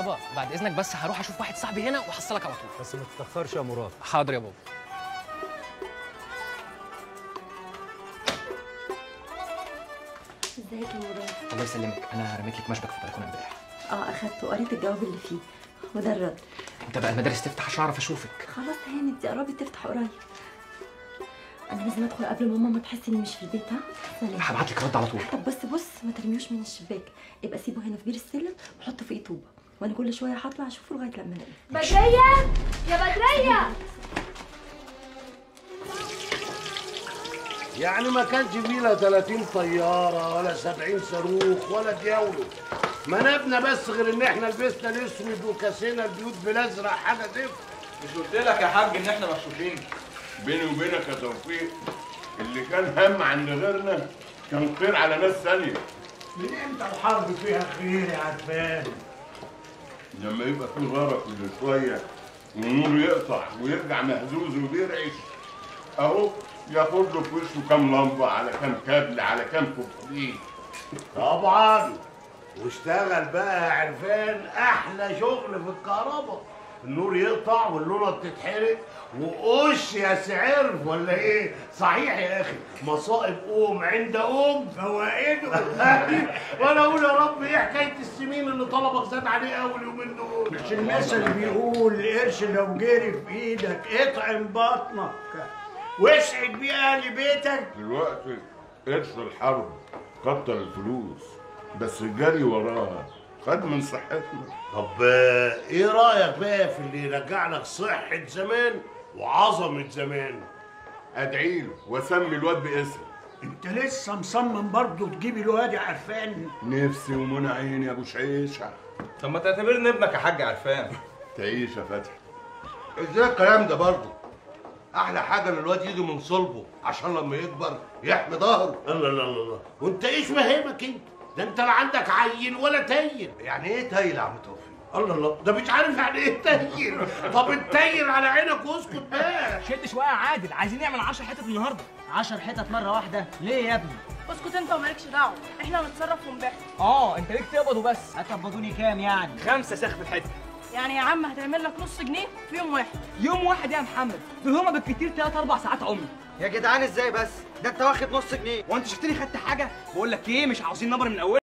بابا بعد اذنك بس هروح اشوف واحد صاحبي هنا واحصلك على طول بس ما تتاخرش يا مراد حاضر يا بابا ازيك يا مراد الله يسلمك انا رميت لك مشبك في البلكونه امبارح اه اخدته وقريت الجواب اللي فيه وده الرد انت بقى المدارس تفتح عشان اعرف اشوفك خلاص هانت دي قربت تفتح قريب انا لازم ادخل قبل ماما ما تحس اني مش في البيت ها سلام هبعت لك رد على طول طب بص بص ما ترميوش من الشباك يبقى سيبه هنا في بير السلم وحطه فيه طوبه وانا كل شويه هطلع اشوفه لغايه لما الاقيه بدرية يا بدرية يعني ما كانش فيه لا 30 طياره ولا 70 صاروخ ولا دياولو ما نبنا بس غير ان احنا لبسنا الاسود وكاسينا البيوت بالازرق حاجه زفت مش قلت لك يا حاج ان احنا مكشوفين بيني وبينك يا توفيق اللي كان هم عند غيرنا كان خير على ناس ثانيه من امتى الحرب فيها خير يا عفان لما يبقى في غرق كل شويه والنور يقطع ويرجع مهزوز وبيرعش اهو ياخد له في وشه كام لمبه على كام كابل على كام كوبريه طبعا واشتغل بقى يا عرفان احلى شغل في الكهرباء النور يقطع واللونه بتتحرق وقش يا سعرف ولا ايه صحيح يا اخي مصائب قوم عند قوم فوائده وانا اقول يا رب ايه حكايه السمين اللي طلبك زاد عليه قوي اليومين دول مش المثل بيقول القرش لو جري في ايدك اطعم بطنك واسعد بيه اهل بيتك دلوقتي قرش الحرب كتر الفلوس بس الجري وراها خد من صحتنا طب آه، ايه رايك بقى في اللي يرجع لك صحه زمان وعظمه زمان ادعي له واسمي الواد باسم انت لسه مصمم برضه تجيب الواد يا عرفان نفسي ومنى عيني يا ابو شعيشه طب ما تعتبرني ابنك يا حاج عرفان تعيش يا فتحي ازاي الكلام ده برضه احلى حاجه ان الواد يجي من صلبه عشان لما يكبر يحمي ظهره الله الله الله وانت ايش فاهمك انت ده انت لا عندك عيل ولا تايل يعني ايه تايل يا عم توفيق الله الله ده مش عارف يعني ايه تايل طب التايل على عينك واسكت بقى شد شويه يا عادل عايزين نعمل 10 حتت النهارده 10 حتت مرة واحدة ليه يا ابني؟ اسكت انت ومالكش دعوة احنا هنتصرف ونبيع اه انت ليك تقبض وبس هتقبضوني كام يعني؟ خمسه سخف الحته يعني يا عم هتعمل لك نص جنيه في يوم واحد يوم واحد يا محمد دول هما بالكتير 3 4 ساعات عمري يا جدعان ازاي بس؟ ده انت واخد نص جنيه وانت شفتني خدت حاجه بقول لك ايه مش عاوزين نبر من اول